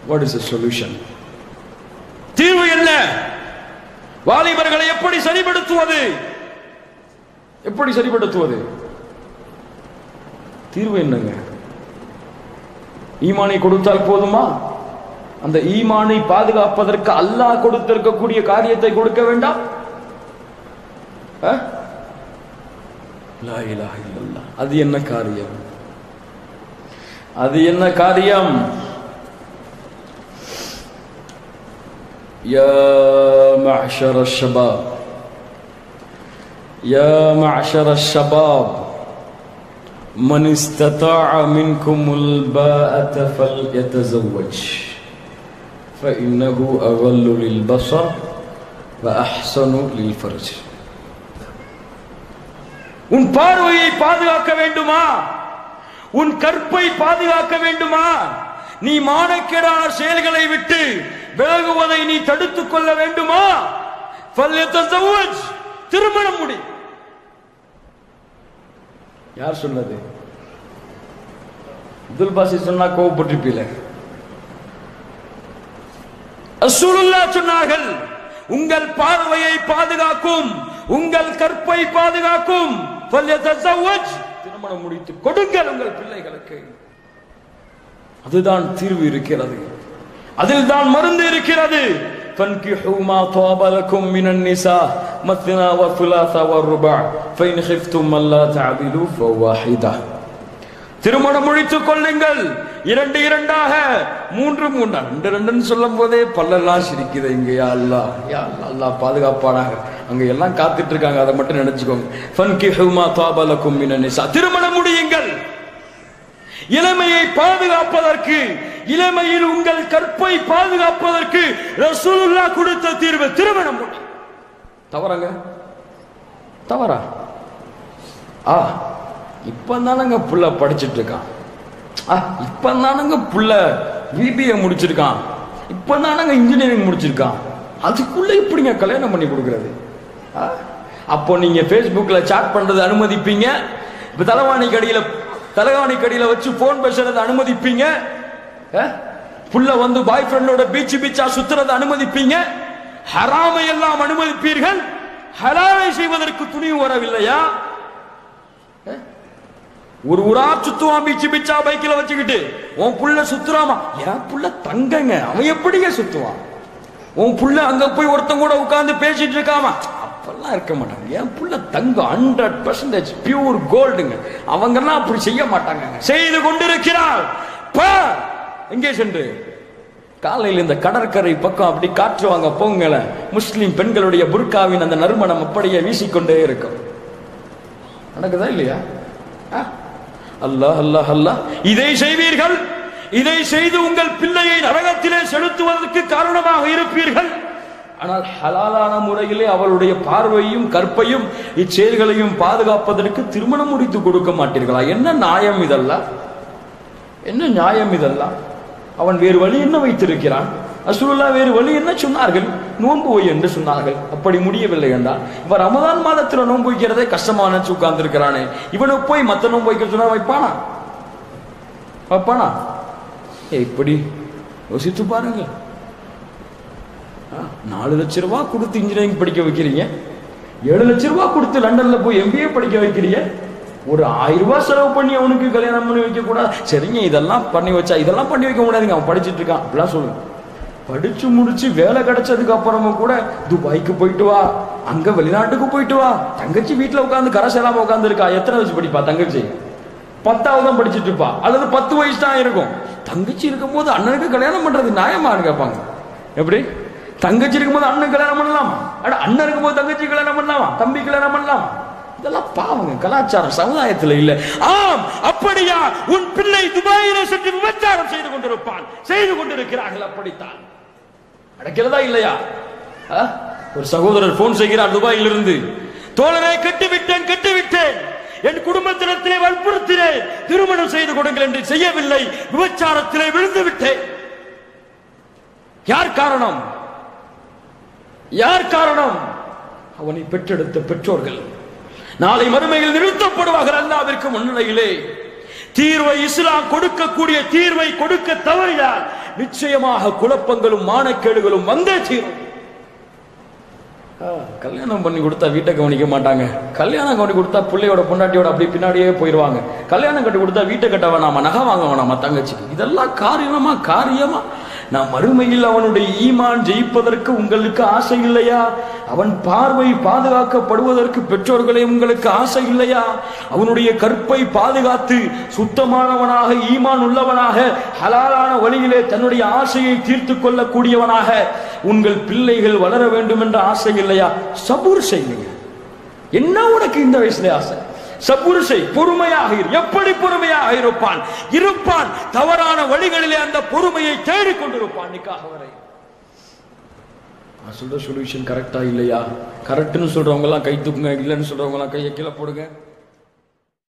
What is solution தீர்வு என்ன வாலிபர்களை எப்படி சரிப்படுத்துவது எப்படி சரிப்படுத்துவது தீர்வு என்னங்க ஈமானை கொடுத்தால் போதுமா அந்த ஈமானை பாதுகாப்பதற்கு அல்லாஹ் கொடுத்திருக்கக்கூடிய காரியத்தை கொடுக்க வேண்டாம் அஹ்? லா இலாஹ இல்லல்லாஹ். அது என்ன காரியம் அது என்ன காரியம் يا معشر الشباب يا معشر الشباب من استطاع منكم الباءة فليتزوج فإنه أغل للبصر وأحسن للفرج உன் பார்வையை பாதுகாக்க வேண்டுமா உன் கற்பை பாதுகாக்க வேண்டுமா நீ மானக்கேடான செயல்களை விட்டு விலகுவதை நீ தடுத்துக் கொள்ள வேண்டுமா فليتزوج. திருமணம் முடி யார் சொன்னது அப்துல் பாசி சொன்னா கோவப்பட்டிருப்பீல ரசூலுல்லாஹ் சொன்னார்கள் உங்கள் பார்வையை பாதுகாக்கும் உங்கள் கற்பை பாதுகாக்கும் فليتزوج. திருமணம் முடித்து கொடுங்கள் உங்கள் பிள்ளைகளுக்கு அதுதான் தீர்வு இருக்கிறது அதில் தான் மருந்து இருக்கிறது فانكحوا ما طاب لكم من النساء مثنى وثلاث والرباع فإن خفتم ألا تعدلوا فواحدة திருமணம் முடித்துக் கொள்ளுங்கள் இரண்டு இரண்டாக மூன்று மூன்றா ரெண்டு ரெண்டுன்னு சொல்லும் போதே பல்லெல்லாம் சிரிக்குது இங்க யா அல்லாஹ் யா அல்லாஹ் அல்லாஹ் பாதுகாப்பானாக அங்க எல்லாம் காத்துட்டு இருக்காங்க அதை மட்டும் நினைச்சுக்கோங்க ஃபன்கிஹு மா தாப லக்கும் மினன் நிசா திருமணம் முடியுங்கள் இளமையை பாதுகாப்பதற்கு இளமையில் உங்கள் கற்பை பாதுகாப்பதற்கு ரசூலுல்லாஹ் கொடுத்த தீர்வு திருமணம் முடி தவறாங்க தவறா ஆ இப்பதானங்க புள்ள படிச்சிட்டு இருக்கான் ஆ இப்பதானங்க புள்ள பிபிஏ முடிச்சிருக்கான் இப்பதானங்க இன்ஜினியரிங் முடிச்சிருக்கான் அதுக்குள்ள எப்படிங்க கல்யாணம் பண்ணி கொடுக்கறது ஆ? அப்போ நீங்க Facebookல சாட் பண்றது அனுமதிப்பீங்க இப்ப தலைவாணி கடியில தலைவாணி கடியில வச்சு போன் பேசுறது அனுமதிப்பீங்க ஆ? புள்ள வந்து பாய் ஃப்ரெண்டோட பீச் பீச்சா சுத்துறதை அனுமதிப்பீங்க ஹராமை எல்லாம் அனுமதிப்பீர்கள் ஹலாலை செய்வதற்கு துணிவு வரவில்லையா ஒரு ஊரா சுத்துவான் பீச்சு பீச்சா பைக்கில வச்சுக்கிட்டு உன் புள்ள சுத்துறாமா என் புள்ள தங்கங்க அவன் எப்படிங்க சுத்துவான் உன் புள்ள அங்க போய் ஒருத்தன் கூட உட்கார்ந்து பேசிட்டு இருக்காமா அப்பெல்லாம் இருக்க மாட்டாங்க என் புள்ள தங்கம் ஹண்ட்ரட் பர்சன்டேஜ் பியூர் கோல்டுங்க அவங்கெல்லாம் அப்படி செய்ய மாட்டாங்க செய்து கொண்டிருக்கிறார் பார். எங்கே சென்று காலையில் இந்த கடற்கரை பக்கம் அப்படி காற்றுவாங்க போங்கள முஸ்லிம் பெண்களுடைய புர்காவின் அந்த நறுமணம் அப்படியே வீசிக்கொண்டே இருக்கும் நடக்குதா இல்லையா ஆ? அல்லாஹ் அல்லாஹ் அல்லாஹ் இதை செய்வீர்கள் இதை செய்து உங்கள் பிள்ளையை நரகத்திலே செலுத்துவதற்கு காரணமாக இருப்பீர்கள் ஆனால் ஹலாலான முறையிலே அவளுடைய பார்வையும் கற்பையும் இச்செயல்களையும் பாதுகாப்பதற்கு திருமணம் முடித்து கொடுக்க மாட்டீர்களா என்ன நியாயம் இதெல்லாம் என்ன நியாயம் இதெல்லாம் அவன் வேறு வழி என்ன வைத்திருக்கிறான் அசுல்லா வேறு வழி என்ன சொன்னார்கள் நோன்பு வை என்று சொன்னார்கள் அப்படி முடியவில்லை என்றால் இப்ப ரமதான் மாதத்துல நோன்பு வைக்கிறதே கஷ்டமான உட்கார்ந்து இருக்கிறானே இவனை போய் மத்த நோன்பு வைக்க சொன்னா வைப்பானா வைப்பானா ஏய், இப்படி யோசித்து பாருங்க ஆ, நாலு லட்ச ரூபாய் கொடுத்து இன்ஜினியரிங் படிக்க வைக்கிறீங்க ஏழு லட்ச ரூபாய் கொடுத்து லண்டன்ல போய் எம்பிஏ படிக்க வைக்கிறீங்க ஒரு ஆயிரம் ரூபாய் செலவு பண்ணி அவனுக்கு கல்யாணம் பண்ணி வைக்க கூடாது சரிங்க இதெல்லாம் பண்ணி வச்சா இதெல்லாம் பண்ணி வைக்க முடியாதுங்க அவன் படிச்சிட்டு இருக்கான் அப்படிலாம் சொல்லுங்க படிச்சு முடிச்சு வேலை கிடைச்சதுக்கு அப்புறமும் கூட துபாய்க்கு போயிட்டு வா அங்க வெளிநாட்டுக்கு போயிட்டு வா தங்கச்சி வீட்டுல உட்காந்து கரை செல்லாம உட்காந்து இருக்கா எத்தனை வயசு படிப்பா தங்கச்சி பத்தாவது தான் படிச்சிட்டு இருப்பா அல்லது பத்து வயசு தான் இருக்கும் தங்கச்சி இருக்கும்போது அண்ணனுக்கு கல்யாணம் பண்றது நியாயமான்னு கேட்பாங்க எப்படி தங்கச்சி இருக்கும்போது அண்ணன் கல்யாணம் பண்ணலாமா அட அண்ணன் இருக்கும்போது தங்கச்சி கல்யாணம் பண்ணலாமா தம்பி கல்யாணம் பண்ணலாமா இதெல்லாம் பாவங்க கலாச்சாரம் சமுதாயத்துல இல்ல ஆம் அப்படியா உன் பிள்ளை துபாயிலே சென்று விபச்சாரம் செய்து கொண்டிருப்பான் செய்து கொண்டிருக்கிறார்கள் அப்படித்தான் நடக்கிறதா இல்லையா ஆ? ஒரு சகோதரர் போன் செய்கிறார் துபாயிலிருந்து தோழரை கட்டிவிட்டேன் கட்டிவிட்டேன் என் குடும்பத்தினத்திலே வற்புறுத்தினேன் திருமணம் செய்து கொடுங்கள் என்று செய்யவில்லை விபச்சாரத்திலே விழுந்து விட்டேன் யார் காரணம் யார் காரணம் அவனை பெற்றெடுத்த பெற்றோர்கள் நாளை மறுமையில் நிறுத்தப்படுவார்கள் அல்லாவிற்கு முன்னிலையிலே தீர்வை இஸ்லாம் கொடுக்கக்கூடிய தீர்வை கொடுக்க தவறினால் நிச்சயமாக குழப்பங்களும் மானக்கேடுகளும் வந்தே தீரும் ஆ, கல்யாணம் பண்ணி கொடுத்தா வீட்டை கவனிக்க மாட்டாங்க கல்யாணம் பண்ணி கொடுத்தா பிள்ளையோட பொண்டாட்டியோட அப்படி பின்னாடியே போயிடுவாங்க கல்யாணம் கட்டி கொடுத்தா வீட்டை கட்ட வேணாமா நகை வாங்க வேணாமா தங்கச்சிக்கு இதெல்லாம் காரியமா காரியமா நான் மறுமையில் அவனுடைய ஈமான் ஜெயிப்பதற்கு உங்களுக்கு ஆசை இல்லையா அவன் பார்வை பாதுகாக்கப்படுவதற்கு பெற்றோர்களே உங்களுக்கு ஆசை இல்லையா அவனுடைய கற்பை பாதுகாத்து சுத்தமானவனாக ஈமான் உள்ளவனாக ஹலாலான வழியிலே தன்னுடைய ஆசையை தீர்த்து கொள்ளக்கூடியவனாக உங்கள் பிள்ளைகள் வளர வேண்டும் என்ற ஆசை இல்லையா சபூர் செய்யுங்க என்ன உனக்கு இந்த வயசுல ஆசை சபூர் செய் பொறுமையாக இரு எப்படி பொறுமையாக இருப்பான் இருப்பான் தவறான வழிகளிலே அந்த பொறுமையை தேடிக் கொண்டிருப்பான் நிக்காக வரை நான் சொல்ற சொல்யூஷன் கரெக்டா இல்லையா கரெக்ட்னு சொல்றவங்க எல்லாம் கை தூக்குங்க இல்லைன்னு சொல்றவங்க எல்லாம் கையை கீழே போடுங்க